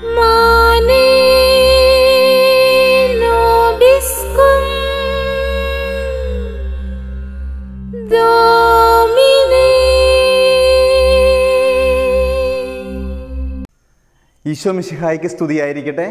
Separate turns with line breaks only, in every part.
Mane nobiscum Domine.
Isho മിശിഹായ്ക്ക് സ്തുതിയായിരിക്കട്ടെ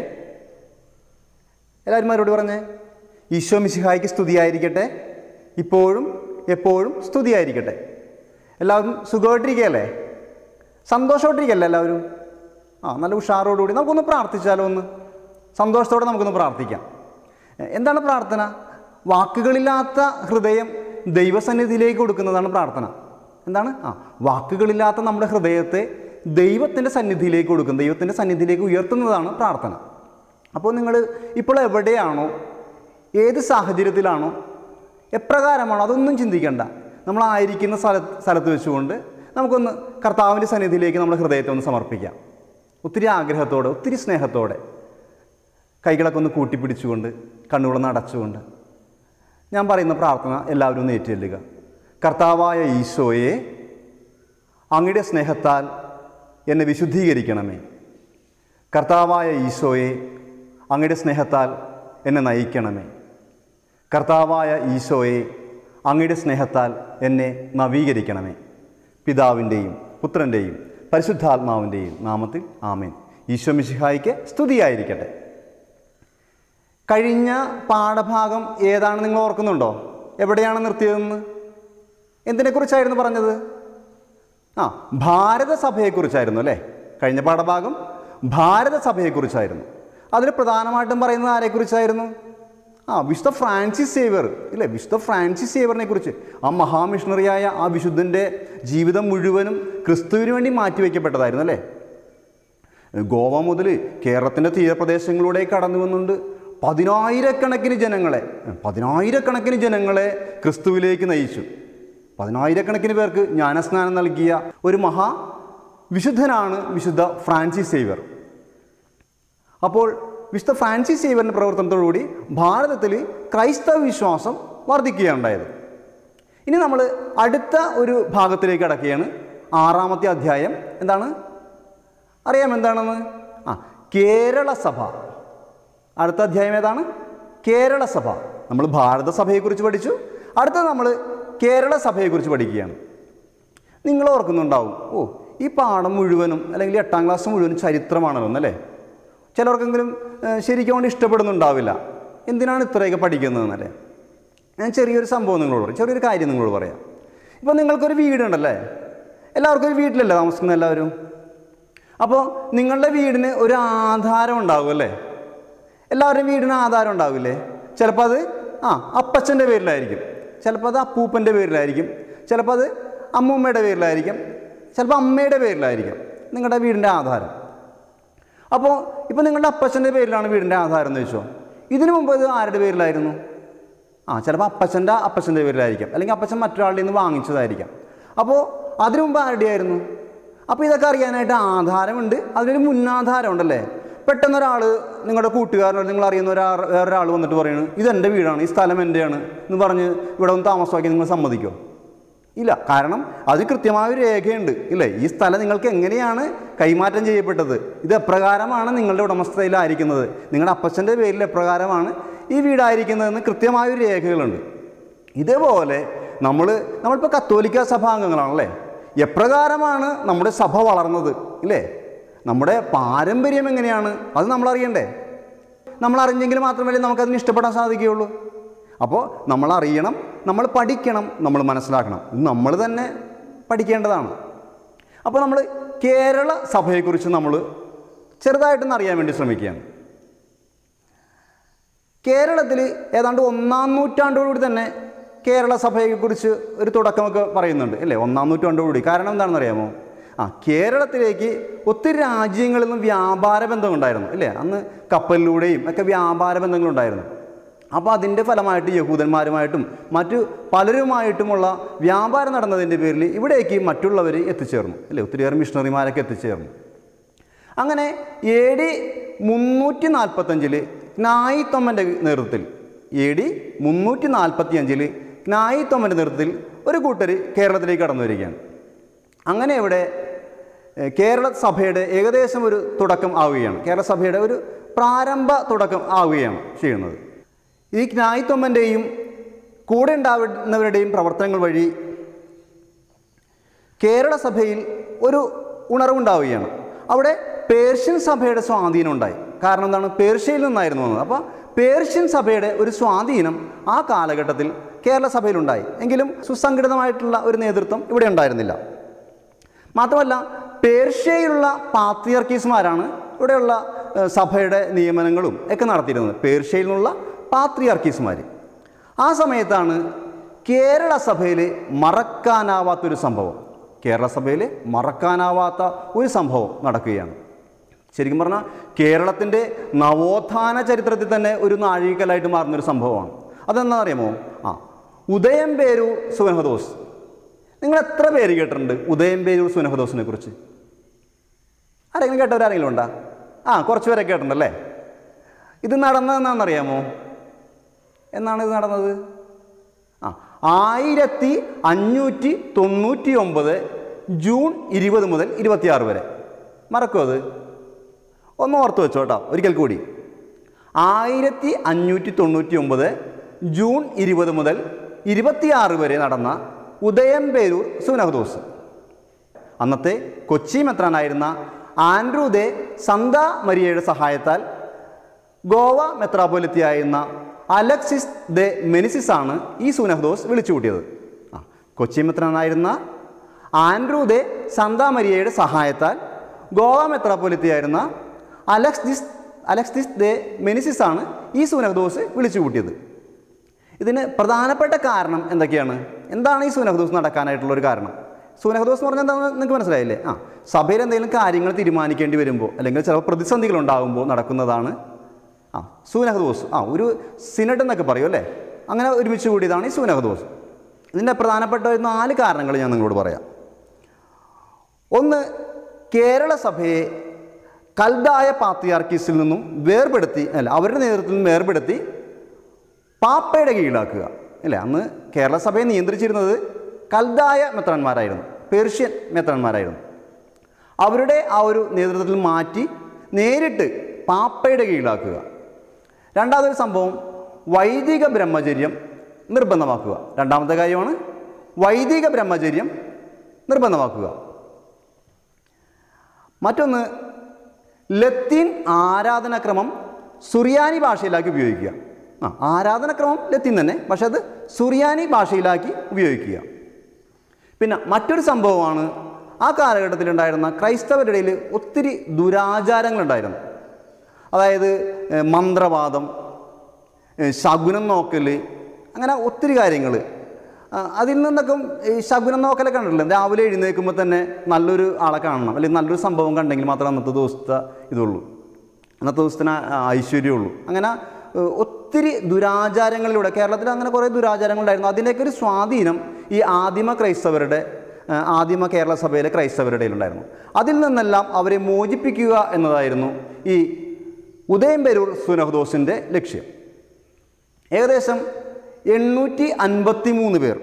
എല്ലാവരും മറുപടി പറഞ്ഞേ ഈശോ മിശിഹായ്ക്ക് സ്തുതിയായിരിക്കട്ടെ ഇപ്പോഴും എപ്പോഴും സ്തുതിയായിരിക്കട്ടെ എല്ലാവരും സുഖമായിട്ടിരിക്കുകയല്ലേ സന്തോഷമായിട്ടിരിക്കല്ലേ എല്ലാവരും ആ നല്ല ഉഷാറോടുകൂടി നമുക്കൊന്ന് പ്രാർത്ഥിച്ചാലോ ഒന്ന് സന്തോഷത്തോടെ നമുക്കൊന്ന് പ്രാർത്ഥിക്കാം എ- എന്താണ് പ്രാർത്ഥന വാക്കുകളില്ലാത്ത ഹൃദയം ദൈവസന്നിധിയിലേക്ക് കൊടുക്കുന്നതാണ് പ്രാർത്ഥന എന്താണ് ആ വാക്കുകളില്ലാത്ത നമ്മുടെ ഹൃദയത്തെ ദൈവത്തിൻ്റെ സന്നിധിയിലേക്ക് കൊടുക്കും ദൈവത്തിൻ്റെ സന്നിധിയിലേക്ക് ഉയർത്തുന്നതാണ് പ്രാർത്ഥന അപ്പോൾ നിങ്ങൾ ഇപ്പോൾ എവിടെയാണോ ഏത് സാഹചര്യത്തിലാണോ എപ്രകാരമാണോ അതൊന്നും ചിന്തിക്കേണ്ട നമ്മളായിരിക്കുന്ന സ്ഥല സ്ഥലത്ത് വെച്ചുകൊണ്ട് നമുക്കൊന്ന് കർത്താവിൻ്റെ സന്നിധിയിലേക്ക് നമ്മുടെ ഹൃദയത്തെ ഒന്ന് സമർപ്പിക്കാം ഒത്തിരി ആഗ്രഹത്തോടെ ഒത്തിരി സ്നേഹത്തോടെ കൈകളൊക്കെ ഒന്ന് കൂട്ടിപ്പിടിച്ചുകൊണ്ട് കണ്ണുകളൊന്ന് അടച്ചുകൊണ്ട് ഞാൻ പറയുന്ന പ്രാർത്ഥന എല്ലാവരും ഒന്ന് ഏറ്റുചൊല്ലുക കർത്താവായ ഈശോയെ അങ്ങയുടെ സ്നേഹത്താൽ എന്നെ വിശുദ്ധീകരിക്കണമേ കർത്താവായ ഈശോയെ അങ്ങയുടെ സ്നേഹത്താൽ എന്നെ നയിക്കണമേ കർത്താവായ ഈശോയെ അങ്ങയുടെ സ്നേഹത്താൽ എന്നെ നവീകരിക്കണമേ പിതാവിൻ്റെയും പുത്രൻ്റെയും പരിശുദ്ധാത്മാവിൻ്റെയും നാമത്തിൽ ആമേൻ ഈശോ മിശിഹായിക്ക് സ്തുതിയായിരിക്കട്ടെ കഴിഞ്ഞ പാഠഭാഗം ഏതാണ് നിങ്ങൾ ഓർക്കുന്നുണ്ടോ എവിടെയാണ് നിർത്തിയതെന്ന് എന്തിനെക്കുറിച്ചായിരുന്നു പറഞ്ഞത് ആ ഭാരതസഭയെക്കുറിച്ചായിരുന്നു അല്ലേ കഴിഞ്ഞ പാഠഭാഗം ഭാരതസഭയെക്കുറിച്ചായിരുന്നു അതിൽ പ്രധാനമായിട്ടും പറയുന്നത് ആരെക്കുറിച്ചായിരുന്നു ആ വിശുദ്ധ ഫ്രാൻസിസ് സേവർ ഇല്ലേ വിശുദ്ധ ഫ്രാൻസിസ് സേവറിനെ കുറിച്ച് ആ മഹാമിഷണറിയായ ആ വിശുദ്ധൻ്റെ ജീവിതം മുഴുവനും ക്രിസ്തുവിന് വേണ്ടി മാറ്റിവെക്കപ്പെട്ടതായിരുന്നു അല്ലേ ഗോവ മുതൽ കേരളത്തിൻ്റെ തീരപ്രദേശങ്ങളിലൂടെ കടന്നു വന്നുകൊണ്ട് പതിനായിരക്കണക്കിന് ജനങ്ങളെ പതിനായിരക്കണക്കിന് ജനങ്ങളെ ക്രിസ്തുവിലേക്ക് നയിച്ചു പതിനായിരക്കണക്കിന് പേർക്ക് ജ്ഞാനസ്നാനം നൽകിയ ഒരു മഹാ വിശുദ്ധനാണ് വിശുദ്ധ ഫ്രാൻസിസ് സേവർ അപ്പോൾ വിശുദ്ധ ഫ്രാൻസിസ് സേവറിൻ്റെ പ്രവർത്തനത്തോടുകൂടി ഭാരതത്തിൽ ക്രൈസ്തവ വിശ്വാസം വർദ്ധിക്കുകയുണ്ടായത് ഇനി നമ്മൾ അടുത്ത ഒരു ഭാഗത്തിലേക്ക് കടക്കുകയാണ് ആറാമത്തെ അധ്യായം എന്താണ് അറിയാം എന്താണെന്ന് ആ കേരള സഭ അടുത്ത അധ്യായം ഏതാണ് കേരള സഭ നമ്മൾ ഭാരത സഭയെക്കുറിച്ച് പഠിച്ചു അടുത്തത് നമ്മൾ കേരള സഭയെക്കുറിച്ച് പഠിക്കുകയാണ് നിങ്ങൾ ഓർക്കുന്നുണ്ടാവും ഓ ഈ പാഠം മുഴുവനും അല്ലെങ്കിൽ എട്ടാം ക്ലാസ് മുഴുവനും ചരിത്രമാണല്ലോ എന്നല്ലേ ചിലർക്കെങ്കിലും ഏഹ്, ശരിക്കും കൊണ്ട് ഇഷ്ടപ്പെടുന്നുണ്ടാവില്ല എന്തിനാണ് ഇത്രയൊക്കെ പഠിക്കുന്നതെന്നല്ലേ ഞാൻ ചെറിയൊരു സംഭവം നിങ്ങളോട് പറയാം ചെറിയൊരു കാര്യം നിങ്ങളോട് പറയാം ഇപ്പോൾ നിങ്ങൾക്കൊരു വീടുണ്ടല്ലേ എല്ലാവർക്കും ഒരു വീട്ടിലല്ലേ താമസിക്കുന്ന എല്ലാവരും അപ്പോൾ നിങ്ങളുടെ വീടിന് ഒരു ആധാരം ഉണ്ടാവും അല്ലേ എല്ലാവരുടെയും വീടിന് ആധാരം ഉണ്ടാവില്ലേ ചിലപ്പോൾ അത് ആ അപ്പച്ചൻ്റെ പേരിലായിരിക്കും ചിലപ്പോൾ അത് അപ്പൂപ്പൻ്റെ പേരിലായിരിക്കും ചിലപ്പോൾ അത് അമ്മൂമ്മയുടെ പേരിലായിരിക്കും ചിലപ്പോൾ അമ്മയുടെ പേരിലായിരിക്കും നിങ്ങളുടെ വീടിൻ്റെ ആധാരം അപ്പോൾ ഇപ്പോൾ നിങ്ങളുടെ അപ്പച്ചൻ്റെ പേരിലാണ് വീടിൻ്റെ ആധാരം എന്ന് വെച്ചോ ഇതിനു മുമ്പ് ഇത് ആരുടെ പേരിലായിരുന്നു ആ ചിലപ്പോൾ അപ്പച്ചൻ്റെ അപ്പച്ചൻ്റെ പേരിലായിരിക്കും അല്ലെങ്കിൽ അപ്പച്ചൻ മറ്റൊരാളുടെ നിന്ന് വാങ്ങിച്ചതായിരിക്കാം അപ്പോൾ അതിനു മുമ്പ് ആരുടെയായിരുന്നു അപ്പോൾ ഇതൊക്കെ അറിയാനായിട്ട് ആധാരമുണ്ട് അതിനൊരു മുന്നാധാരം ഉണ്ടല്ലേ പെട്ടെന്ന് ഒരാൾ നിങ്ങളുടെ കൂട്ടുകാരനോ നിങ്ങൾ അറിയുന്ന ഒരാൾ വേറൊരാൾ വന്നിട്ട് പറയുന്നു ഇതെൻ്റെ വീടാണ് ഈ സ്ഥലം എൻ്റെയാണ് എന്ന് പറഞ്ഞ് ഇവിടെ ഒന്ന് താമസമാക്കി നിങ്ങൾ സമ്മതിക്കുമോ ഇല്ല കാരണം അത് കൃത്യമായ ഒരു രേഖയുണ്ട് ഇല്ലേ ഈ സ്ഥലം നിങ്ങൾക്ക് എങ്ങനെയാണ് കൈമാറ്റം ചെയ്യപ്പെട്ടത് ഇത് എപ്രകാരമാണ് നിങ്ങളുടെ ഉടമസ്ഥതയിലായിരിക്കുന്നത് നിങ്ങളുടെ അപ്പച്ചൻ്റെ പേരിൽ എപ്രകാരമാണ് ഈ വീടായിരിക്കുന്നതെന്ന് കൃത്യമായ ഒരു രേഖകളുണ്ട് ഇതേപോലെ നമ്മൾ നമ്മളിപ്പോൾ കത്തോലിക്ക സഭാംഗങ്ങളാണല്ലേ എപ്രകാരമാണ് നമ്മുടെ സഭ വളർന്നത് ഇല്ലേ നമ്മുടെ പാരമ്പര്യം എങ്ങനെയാണ് അത് നമ്മൾ അറിയണ്ടേ നമ്മൾ അറിഞ്ഞെങ്കിൽ മാത്രമല്ലേ നമുക്കതിന് ഇഷ്ടപ്പെടാൻ സാധിക്കുകയുള്ളൂ അപ്പോൾ നമ്മൾ അറിയണം നമ്മൾ പഠിക്കണം നമ്മൾ മനസ്സിലാക്കണം ഇത് നമ്മൾ തന്നെ പഠിക്കേണ്ടതാണ് അപ്പോൾ നമ്മൾ കേരള സഭയെക്കുറിച്ച് നമ്മൾ ചെറുതായിട്ടൊന്ന് അറിയാൻ വേണ്ടി ശ്രമിക്കുകയാണ് കേരളത്തിൽ ഏതാണ്ട് ഒന്നാം നൂറ്റാണ്ടോടുകൂടി തന്നെ കേരള സഭയെക്കുറിച്ച് ഒരു തുടക്കമൊക്കെ പറയുന്നുണ്ട് അല്ലേ ഒന്നാം നൂറ്റാണ്ടോടുകൂടി കാരണം എന്താണെന്ന് അറിയാമോ ആ കേരളത്തിലേക്ക് ഒത്തിരി രാജ്യങ്ങളിൽ നിന്നും വ്യാപാര ബന്ധമുണ്ടായിരുന്നു അല്ലേ അന്ന് കപ്പലിലൂടെയും ഒക്കെ വ്യാപാര ബന്ധങ്ങളുണ്ടായിരുന്നു അപ്പോൾ അതിൻ്റെ ഫലമായിട്ട് യഹൂദന്മാരുമായിട്ടും മറ്റു പലരുമായിട്ടുമുള്ള വ്യാപാരം നടന്നതിൻ്റെ പേരിൽ ഇവിടേക്ക് മറ്റുള്ളവർ എത്തിച്ചേർന്നു അല്ലേ ഒത്തിരിയേറെ മിഷണറിമാരൊക്കെ എത്തിച്ചേർന്നു അങ്ങനെ എ ഡി മുന്നൂറ്റി നാൽപ്പത്തഞ്ചിൽ ജ്ഞായിത്തൊമ്മൻ്റെ നേതൃത്വത്തിൽ എ ഡി മുന്നൂറ്റി നാൽപ്പത്തി അഞ്ചിൽ ജ്ഞായിത്തൊമ്മൻ്റെ നേതൃത്വത്തിൽ ഒരു കൂട്ടർ കേരളത്തിലേക്ക് കടന്നു വരികയാണ് അങ്ങനെ ഇവിടെ ഏഹ്, കേരള സഭയുടെ ഏകദേശം ഒരു തുടക്കം ആവുകയാണ് കേരള സഭയുടെ ഒരു പ്രാരംഭ തുടക്കം ആവുകയാണ് ചെയ്യുന്നത് ഈ ജ്ഞായിത്വമ്മൻ്റെയും കൂടെ ഉണ്ടാവുന്നവരുടെയും പ്രവർത്തനങ്ങൾ വഴി കേരള സഭയിൽ ഒരു ഉണർവുണ്ടാവുകയാണ് അവിടെ പേർഷ്യൻ സഭയുടെ സ്വാധീനം ഉണ്ടായി കാരണം എന്താണ് പേർഷ്യയിൽ നിന്നായിരുന്നു വന്നത് അപ്പോൾ പേർഷ്യൻ സഭയുടെ ഒരു സ്വാധീനം ആ കാലഘട്ടത്തിൽ കേരള സഭയിലുണ്ടായി എങ്കിലും സുസംഘടിതമായിട്ടുള്ള ഒരു നേതൃത്വം ഇവിടെ ഉണ്ടായിരുന്നില്ല മാത്രമല്ല പേർഷ്യയിലുള്ള പാത്രിയർക്കീസ്മാരാണ് ഇവിടെയുള്ള ഏഹ്, സഭയുടെ നിയമനങ്ങളും ഒക്കെ നടത്തിയിരുന്നത് പേർഷ്യയിൽ നിന്നുള്ള പാത്രിയർക്കീസ്മാർ ആ സമയത്താണ് കേരള സഭയിൽ മറക്കാനാവാത്തൊരു സംഭവം കേരള സഭയിൽ മറക്കാനാവാത്ത ഒരു സംഭവം നടക്കുകയാണ് ശരിക്കും പറഞ്ഞാൽ കേരളത്തിൻ്റെ നവോത്ഥാന ചരിത്രത്തിൽ തന്നെ ഒരു നാഴികക്കല്ലായിട്ട് മാറുന്നൊരു സംഭവമാണ് അതെന്താ അറിയാമോ ആ ഉദയം പേരു സുനഹദോസ് നിങ്ങൾ എത്ര പേര് കേട്ടിട്ടുണ്ട് ഉദയം പേരൂർ സുനഹദോസിനെ കുറിച്ച് ആരെങ്കിലും കേട്ടവരാരെങ്കിലും ഉണ്ടോ ആ കുറച്ച് പേരെ കേട്ടിട്ടുണ്ടല്ലേ ഇത് നടന്നതെന്നാണെന്നറിയാമോ എന്നാണ് ഇത് നടന്നത് ആ ആയിരത്തി അഞ്ഞൂറ്റി തൊണ്ണൂറ്റി ഒമ്പത് ജൂൺ ഇരുപത് മുതൽ ഇരുപത്തിയാറ് വരെ മറക്കോ അത് ഒന്ന് ഓർത്ത് വെച്ചോ കേട്ടോ ഒരിക്കൽ കൂടി ആയിരത്തി അഞ്ഞൂറ്റി തൊണ്ണൂറ്റി ഒമ്പത് ജൂൺ ഇരുപത് മുതൽ ഇരുപത്തിയാറ് വരെ നടന്ന ഉദയംപേരൂർ സുനഹദോസ് അന്നത്തെ കൊച്ചി മെത്രാനായിരുന്ന ആൻഡ്രൂ ദേ സന്ത മരിയയുടെ സഹായത്താൽ ഗോവ മെത്രാപോലിത്തിയായിരുന്ന അലക്സിസ് ദെ മെനിസിസ് ആണ് ഈ സുനഹദോസ് വിളിച്ചുകൂട്ടിയത് ആ കൊച്ചി മെത്രാനായിരുന്ന ആൻഡ്രൂ ദെ സന്ത മരിയയുടെ സഹായത്താൽ ഗോവ മെത്രാപോലിത്തിയായിരുന്ന അലക്സിസ് അലക്സിസ് ദെ മെനിസിസ് ആണ് ഈ സുനഹദോസ് വിളിച്ചുകൂട്ടിയത് ഇതിന് പ്രധാനപ്പെട്ട കാരണം എന്തൊക്കെയാണ് എന്താണ് ഈ സൂനഹദോസ് നടക്കാനായിട്ടുള്ള ഒരു കാരണം സൂനഹദോസ് എന്ന് പറഞ്ഞാൽ എന്താണെന്ന് നിങ്ങൾക്ക് മനസ്സിലായില്ലേ ആ സഭയിൽ എന്തെങ്കിലും കാര്യങ്ങൾ തീരുമാനിക്കേണ്ടി വരുമ്പോൾ അല്ലെങ്കിൽ ചില പ്രതിസന്ധികൾ ഉണ്ടാകുമ്പോൾ നടക്കുന്നതാണ് ആ സൂനഹദോസ് ആ ഒരു സിനഡ് എന്നൊക്കെ പറയും അല്ലേ അങ്ങനെ ഒരുമിച്ച് കൂടിയതാണ് ഈ സൂനഹദോസ് ഇതിൻ്റെ പ്രധാനപ്പെട്ട ഒരു നാല് കാരണങ്ങൾ ഞാൻ നിങ്ങളോട് പറയാം ഒന്ന് കേരള സഭയെ കൽദായ പാത്രിയാർക്കീസിൽ നിന്നും വേർപെടുത്തി അല്ല അവരുടെ നേതൃത്വത്തിൽ നിന്നും വേർപെടുത്തി പാപ്പയുടെ കീഴിലാക്കുക അല്ലേ അന്ന് കേരള സഭയെ നിയന്ത്രിച്ചിരുന്നത് കൽദായ മെത്രാന്മാരായിരുന്നു പേർഷ്യൻ മെത്രാന്മാരായിരുന്നു അവരുടെ ആ ഒരു നേതൃത്വത്തിൽ മാറ്റി നേരിട്ട് പാപ്പയുടെ കീഴിലാക്കുക രണ്ടാമതൊരു സംഭവം വൈദിക ബ്രഹ്മചര്യം നിർബന്ധമാക്കുക രണ്ടാമത്തെ കാര്യമാണ് വൈദിക ബ്രഹ്മചര്യം നിർബന്ധമാക്കുക മറ്റൊന്ന് ലത്തീൻ ആരാധനാക്രമം സുറിയാനി ഭാഷയിലാക്കി ഉപയോഗിക്കുക ആ ആരാധനാക്രമം ലത്തീൻ തന്നെ പക്ഷെ അത് സുറിയാനി ഭാഷയിലാക്കി ഉപയോഗിക്കുക പിന്നെ മറ്റൊരു സംഭവമാണ് ആ കാലഘട്ടത്തിലുണ്ടായിരുന്ന ക്രൈസ്തവരുടെ ഇടയിൽ ഒത്തിരി ദുരാചാരങ്ങളുണ്ടായിരുന്നു അതായത് ഏഹ്, മന്ത്രവാദം ഏഹ്, ശകുനം നോക്കൽ അങ്ങനെ ഒത്തിരി കാര്യങ്ങൾ അതിൽ നിന്നൊക്കെ ഈ ശകുനം നോക്കലൊക്കെ ഉണ്ടല്ലോ രാവിലെ എഴുന്നേൽക്കുമ്പോൾ തന്നെ നല്ലൊരു ആളെ കാണണം അല്ലെങ്കിൽ നല്ലൊരു സംഭവം കണ്ടെങ്കിൽ മാത്രമേ അന്നത്തെ ദിവസത്തെ ഇതുള്ളൂ അന്നത്തെ ദിവസത്തിന് ആ ഐശ്വര്യമുള്ളൂ അങ്ങനെ ഏഹ്, ഒത്തിരി ദുരാചാരങ്ങളിലൂടെ കേരളത്തിൽ അങ്ങനെ കുറേ ദുരാചാരങ്ങളുണ്ടായിരുന്നു അതിൻ്റെയൊക്കെ ഒരു സ്വാധീനം ഈ ആദിമ ക്രൈസ്തവരുടെ ഏഹ്, ആദിമ കേരള സഭയിലെ ക്രൈസ്തവരുടെ ഇടയിലുണ്ടായിരുന്നു അതിൽ നിന്നെല്ലാം അവരെ മോചിപ്പിക്കുക എന്നതായിരുന്നു ഈ ഉദയംപെരൂർ സുനഹദോസിൻ്റെ ലക്ഷ്യം ഏകദേശം എണ്ണൂറ്റി അൻപത്തി മൂന്ന് പേർ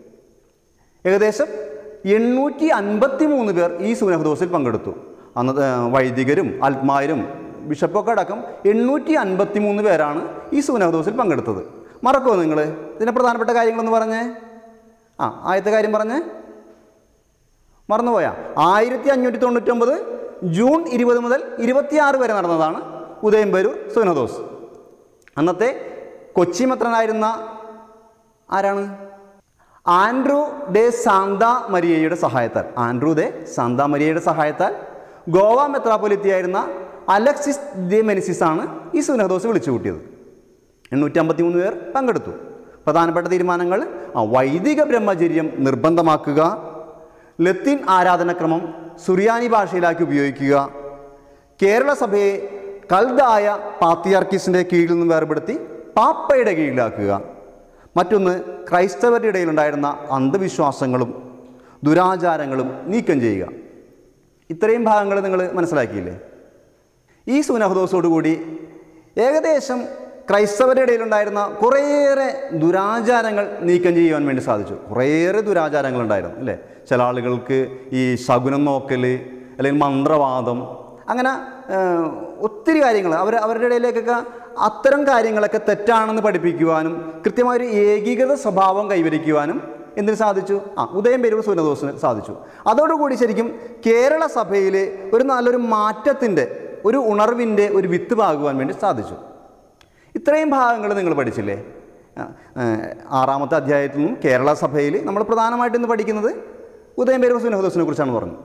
ഏകദേശം എണ്ണൂറ്റി അൻപത്തി മൂന്ന് പേർ ഈ സുനഹദോസിൽ പങ്കെടുത്തു അന്ന് ഏർ വൈദികരും ആത്മാരും ബിഷപ്പൊക്കെ അടക്കം എണ്ണൂറ്റി അൻപത്തി മൂന്ന് പേരാണ് ഈ സുനഹദോസിൽ പങ്കെടുത്തത് മറക്കുമോ നിങ്ങൾ ഇതിൻ്റെ പ്രധാനപ്പെട്ട കാര്യങ്ങളൊന്ന് പറഞ്ഞേ ആ ആദ്യത്തെ കാര്യം പറഞ്ഞേ മറന്നുപോയാ ആയിരത്തി അഞ്ഞൂറ്റി തൊണ്ണൂറ്റൊമ്പത് ജൂൺ ഇരുപത് മുതൽ ഇരുപത്തിയാറ് വരെ നടന്നതാണ് ഉദയംപേരൂർ സുനഹദോസ് അന്നത്തെ കൊച്ചി മെത്രനായിരുന്ന ആരാണ് ആൻഡ്രൂ ഡെ സാന്ത മരിയയുടെ സഹായത്താൽ ആൻഡ്രൂ ഡെ സാന്ത മരിയയുടെ സഹായത്താൽ ഗോവ മെത്രാപ്പൊലിത്തിയായിരുന്ന അലക്സിസ് ദെ മെനിസിസ് ആണ് ഈ സുനഹദോസ് വിളിച്ചു കൂട്ടിയത് എണ്ണൂറ്റി അമ്പത്തി മൂന്ന് പേർ പങ്കെടുത്തു പ്രധാനപ്പെട്ട തീരുമാനങ്ങൾ ആ വൈദിക ബ്രഹ്മചര്യം നിർബന്ധമാക്കുക ലത്തീൻ ആരാധനക്രമം സുറിയാനി ഭാഷയിലാക്കി ഉപയോഗിക്കുക കേരള സഭയെ കൽദായ പാത്തിയാർക്കിസിൻ്റെ കീഴിൽ നിന്ന് വേർപെടുത്തി പാപ്പയുടെ കീഴിലാക്കുക മറ്റൊന്ന് ക്രൈസ്തവരുടെ ഇടയിലുണ്ടായിരുന്ന അന്ധവിശ്വാസങ്ങളും ദുരാചാരങ്ങളും നീക്കം ചെയ്യുക ഇത്രയും ഭാഗങ്ങൾ നിങ്ങൾ മനസ്സിലാക്കിയില്ലേ ഈ സുനഹദോസോടുകൂടി ഏകദേശം ക്രൈസ്തവരുടെ ഇടയിലുണ്ടായിരുന്ന കുറേയേറെ ദുരാചാരങ്ങൾ നീക്കം ചെയ്യുവാൻ വേണ്ടി സാധിച്ചു കുറേയേറെ ദുരാചാരങ്ങളുണ്ടായിരുന്നു അല്ലേ ചില ആളുകൾക്ക് ഈ ശകുനം നോക്കൽ അല്ലെങ്കിൽ മന്ത്രവാദം അങ്ങനെ ഏഹ്, ഒത്തിരി കാര്യങ്ങൾ അവർ അവരുടെ ഇടയിലേക്കൊക്കെ അത്തരം കാര്യങ്ങളൊക്കെ തെറ്റാണെന്ന് പഠിപ്പിക്കുവാനും കൃത്യമായൊരു ഏകീകൃത സ്വഭാവം കൈവരിക്കുവാനും എന്തിന് സാധിച്ചു ആ ഉദയം പേരൂർ സൂര്യദോസിന് സാധിച്ചു അതോടുകൂടി ശരിക്കും കേരള സഭയിൽ ഒരു നല്ലൊരു മാറ്റത്തിൻ്റെ ഒരു ഉണർവിൻ്റെ ഒരു വിത്ത് പാകുവാൻ വേണ്ടി സാധിച്ചു ഇത്രയും ഭാഗങ്ങൾ നിങ്ങൾ പഠിച്ചില്ലേ ആ, ഏ, ആറാമത്തെ അധ്യായത്തിൽ നിന്നും കേരള സഭയിൽ നമ്മൾ പ്രധാനമായിട്ടും ഇന്ന് പഠിക്കുന്നത് ഉദയം പേരൂർ സുനഹദോസിനെ കുറിച്ചാണ് പറഞ്ഞത്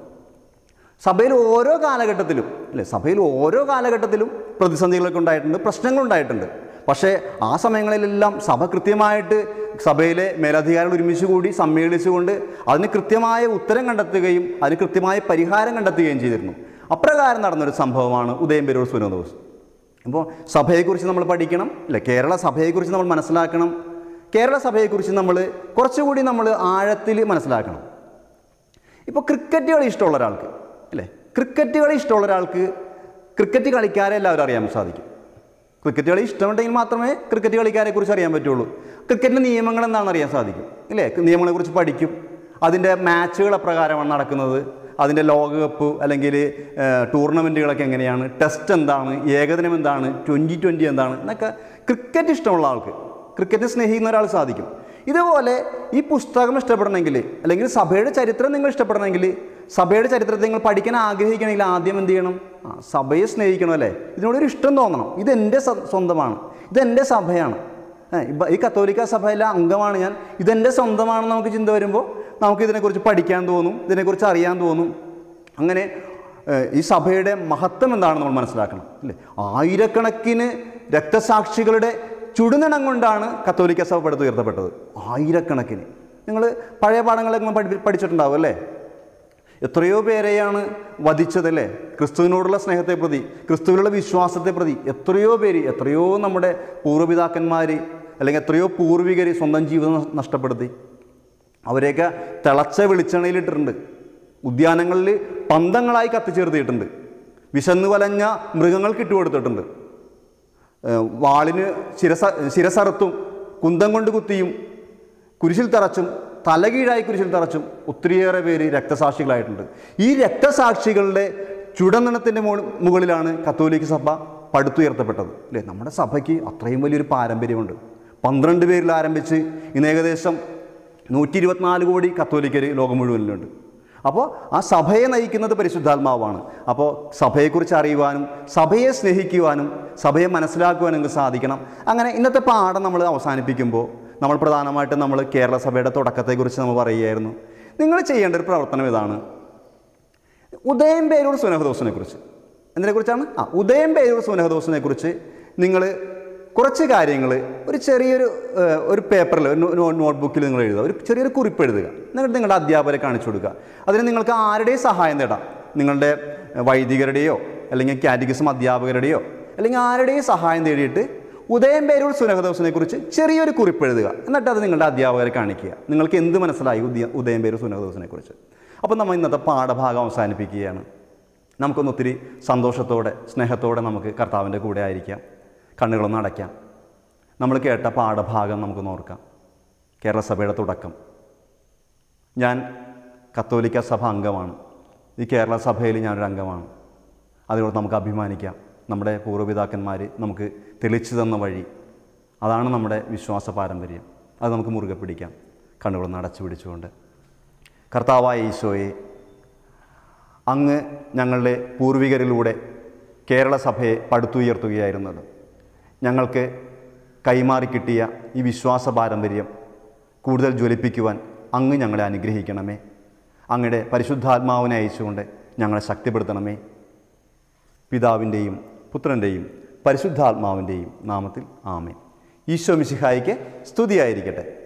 സഭയിൽ ഓരോ കാലഘട്ടത്തിലും അല്ലേ സഭയിൽ ഓരോ കാലഘട്ടത്തിലും പ്രതിസന്ധികളൊക്കെ ഉണ്ടായിട്ടുണ്ട് പ്രശ്നങ്ങളുണ്ടായിട്ടുണ്ട് പക്ഷേ ആ സമയങ്ങളിലെല്ലാം സഭ കൃത്യമായിട്ട് സഭയിലെ മേലധികാരികൾ ഒരുമിച്ച് കൂടി സമ്മേളിച്ചുകൊണ്ട് അതിന് കൃത്യമായ ഉത്തരം കണ്ടെത്തുകയും അതിന് കൃത്യമായ പരിഹാരം കണ്ടെത്തുകയും ചെയ്തിരുന്നു അപ്രകാരം നടന്നൊരു സംഭവമാണ് ഉദയം പേരൂർ സുനോദോസ് അപ്പോൾ സഭയെക്കുറിച്ച് നമ്മൾ പഠിക്കണം അല്ലേ കേരള സഭയെക്കുറിച്ച് നമ്മൾ മനസ്സിലാക്കണം കേരള സഭയെക്കുറിച്ച് നമ്മൾ കുറച്ചുകൂടി നമ്മൾ ആഴത്തിൽ മനസ്സിലാക്കണം ഇപ്പോൾ ക്രിക്കറ്റ് കളി ഇഷ്ടമുള്ള ഒരാൾക്ക് അല്ലേ ക്രിക്കറ്റ് കളി ഇഷ്ടമുള്ള ഒരാൾക്ക് ക്രിക്കറ്റ് കളിക്കാരെ എല്ലാവരും അറിയാൻ സാധിക്കും ക്രിക്കറ്റ് കളി ഇഷ്ടമുണ്ടെങ്കിൽ മാത്രമേ ക്രിക്കറ്റ് കളിക്കാരെ കുറിച്ച് അറിയാൻ പറ്റുള്ളൂ ക്രിക്കറ്റിൻ്റെ നിയമങ്ങൾ എന്താണെന്ന് അറിയാൻ സാധിക്കും ഇല്ലേ നിയമങ്ങളെക്കുറിച്ച് പഠിക്കും അതിൻ്റെ മാച്ചുകൾ എപ്രകാരമാണ് നടക്കുന്നത് അതിൻ്റെ ലോകകപ്പ് അല്ലെങ്കിൽ ടൂർണമെൻറ്റുകളൊക്കെ എങ്ങനെയാണ് ടെസ്റ്റ് എന്താണ് ഏകദിനം എന്താണ് ട്വൻറ്റി ട്വൻറ്റി എന്താണ് എന്നൊക്കെ ക്രിക്കറ്റ് ഇഷ്ടമുള്ള ആൾക്ക് ക്രിക്കറ്റ് സ്നേഹിക്കുന്ന ഒരാൾ സാധിക്കും ഇതുപോലെ ഈ പുസ്തകം ഇഷ്ടപ്പെടണമെങ്കിൽ അല്ലെങ്കിൽ സഭയുടെ ചരിത്രം നിങ്ങൾ ഇഷ്ടപ്പെടണമെങ്കിൽ സഭയുടെ ചരിത്രത്തെ നിങ്ങൾ പഠിക്കാൻ ആഗ്രഹിക്കണമെങ്കിൽ ആദ്യം എന്ത് ചെയ്യണം ആ സഭയെ സ്നേഹിക്കണം അല്ലേ ഇതിനോടൊരു ഇഷ്ടം തോന്നണം ഇതെൻ്റെ സ്വ- സ്വന്തമാണ് ഇതെൻ്റെ സഭയാണ് ഏ, ഇപ്പ- ഈ കത്തോലിക്ക സഭയിലെ അംഗമാണ് ഞാൻ ഇതെൻ്റെ സ്വന്തമാണെന്ന് നമുക്ക് ചിന്ത വരുമ്പോൾ നമുക്ക് ഇതിനെക്കുറിച്ച് പഠിക്കാൻ തോന്നും ഇതിനെക്കുറിച്ച് അറിയാൻ തോന്നും അങ്ങനെ ഏ, ഈ സഭയുടെ മഹത്വം എന്താണെന്ന് നമ്മൾ മനസ്സിലാക്കണം അല്ലേ ആയിരക്കണക്കിന് രക്തസാക്ഷികളുടെ ചുടുനിണം കൊണ്ടാണ് കത്തോലിക്ക സഭ പടുത്തുയർത്തപ്പെട്ടത് ആയിരക്കണക്കിന് നിങ്ങൾ പഴയ പാഠങ്ങളൊക്കെ നിങ്ങൾ പഠി പഠിച്ചിട്ടുണ്ടാവും അല്ലേ എത്രയോ പേരെയാണ് വധിച്ചതല്ലേ ക്രിസ്തുവിനോടുള്ള സ്നേഹത്തെ പ്രതി ക്രിസ്തുവിലുള്ള വിശ്വാസത്തെ പ്രതി എത്രയോ പേര് എത്രയോ നമ്മുടെ പൂർവ്വപിതാക്കന്മാർ അല്ലെങ്കിൽ എത്രയോ പൂർവികർ സ്വന്തം ജീവിതം നഷ്- നഷ്ടപ്പെടുത്തി അവരെയൊക്കെ തിളച്ച വെളിച്ചെണ്ണയിലിട്ടിട്ടുണ്ട് ഉദ്യാനങ്ങളിൽ പന്തങ്ങളായി കത്തിച്ചേർത്തിയിട്ടുണ്ട് വിശന്നു വലഞ്ഞ മൃഗങ്ങൾക്ക് ഇട്ടുകൊടുത്തിട്ടുണ്ട് ഏഹ് വാളിന് ശിരസ ശിരസറുത്തും കുന്തം കൊണ്ട് കുത്തിയും കുരിശിൽ തറച്ചും തലകീഴായി കുരിശിൽ തറച്ചും ഒത്തിരിയേറെ പേര് രക്തസാക്ഷികളായിട്ടുണ്ട് ഈ രക്തസാക്ഷികളുടെ ചുടനിണത്തിൻ്റെ മുകളിലാണ് കത്തോലിക്ക സഭ പടുത്തുയർത്തപ്പെട്ടത് അല്ലേ നമ്മുടെ സഭയ്ക്ക് അത്രയും വലിയൊരു പാരമ്പര്യമുണ്ട് പന്ത്രണ്ട് പേരിൽ ആരംഭിച്ച് ഇന്ന് ഏകദേശം നൂറ്റി ഇരുപത്തിനാല് കോടി കത്തോലിക്കർ ലോകം മുഴുവനിലുണ്ട് അപ്പോൾ ആ സഭയെ നയിക്കുന്നത് പരിശുദ്ധാത്മാവാണ് അപ്പോൾ സഭയെക്കുറിച്ച് അറിയുവാനും സഭയെ സ്നേഹിക്കുവാനും സഭയെ മനസ്സിലാക്കുവാനും നമുക്ക് സാധിക്കണം അങ്ങനെ ഇന്നത്തെ പാഠം നമ്മൾ അവസാനിപ്പിക്കുമ്പോൾ നമ്മൾ പ്രധാനമായിട്ടും നമ്മൾ കേരള സഭയുടെ തുടക്കത്തെക്കുറിച്ച് നമ്മൾ പറയുകയായിരുന്നു നിങ്ങൾ ചെയ്യേണ്ട ഒരു പ്രവർത്തനം ഇതാണ് ഉദയം പേരൂർ സുനഹദോസിനെ കുറിച്ച് എന്തിനെക്കുറിച്ചാണ് ആ ഉദയം പേരൂർ സുനഹദോസിനെ കുറിച്ച് നിങ്ങൾ കുറച്ച് കാര്യങ്ങൾ ഒരു ചെറിയൊരു ഏഹ്, ഒരു പേപ്പറിൽ ഒരു നോ- നോട്ട്ബുക്കിൽ നിങ്ങൾ എഴുതുക ഒരു ചെറിയൊരു കുറിപ്പ് എഴുതുക എന്നിട്ട് നിങ്ങളുടെ അധ്യാപകരെ കാണിച്ചു കൊടുക്കുക അതിന് നിങ്ങൾക്ക് ആരുടെയും സഹായം നേടാം നിങ്ങളുടെ ഏഹ്, വൈദികരുടെയോ അല്ലെങ്കിൽ കാറ്റഗിസം അധ്യാപകരുടെയോ അല്ലെങ്കിൽ ആരുടെയും സഹായം തേടിയിട്ട് ഉദയം പേരൂർ സുനഹദോസിനെ കുറിച്ച് ചെറിയൊരു കുറിപ്പ് എഴുതുക എന്നിട്ട് അത് നിങ്ങളുടെ അധ്യാപകരെ കാണിക്കുക നിങ്ങൾക്ക് എന്ത് മനസ്സിലായി ഉദയ ഉദയം പേരൂർ സുനഹദോസിനെ കുറിച്ച് അപ്പോൾ നമ്മൾ ഇന്നത്തെ പാഠഭാഗം അവസാനിപ്പിക്കുകയാണ് നമുക്കൊന്ന് ഒത്തിരി സന്തോഷത്തോടെ സ്നേഹത്തോടെ നമുക്ക് കർത്താവിൻ്റെ കൂടെ ആയിരിക്കാം കണ്ണുകളൊന്ന് അടയ്ക്കാം നമ്മൾ കേട്ട പാഠഭാഗം നമുക്ക് ഓർക്കാം കേരള സഭയുടെ തുടക്കം ഞാൻ കത്തോലിക്ക സഭ അംഗമാണ് ഈ കേരള സഭയിൽ ഞാനൊരു അംഗമാണ് അതിലൂടെ നമുക്ക് അഭിമാനിക്കാം നമ്മുടെ പൂർവ്വപിതാക്കന്മാർ നമുക്ക് തെളിച്ചു തന്ന വഴി അതാണ് നമ്മുടെ വിശ്വാസ പാരമ്പര്യം അത് നമുക്ക് മുറുകെ പിടിക്കാം കണ്ണുകളൊന്ന് അടച്ചു പിടിച്ചുകൊണ്ട് കർത്താവായ ഈശോയെ അങ്ങ് ഞങ്ങളുടെ പൂർവികരിലൂടെ കേരള സഭയെ പടുത്തുയർത്തുകയായിരുന്നത് ഞങ്ങൾക്ക് കൈമാറി കിട്ടിയ ഈ വിശ്വാസ പാരമ്പര്യം കൂടുതൽ ജ്വലിപ്പിക്കുവാൻ അങ്ങ് ഞങ്ങളെ അനുഗ്രഹിക്കണമേ അങ്ങയുടെ പരിശുദ്ധാത്മാവിനെ അയച്ചുകൊണ്ട് ഞങ്ങളെ ശക്തിപ്പെടുത്തണമേ പിതാവിൻ്റെയും പുത്രൻ്റെയും പരിശുദ്ധാത്മാവിൻ്റെയും നാമത്തിൽ ആമേൻ ഈശോ മിശിഹായിക്ക് സ്തുതിയായിരിക്കട്ടെ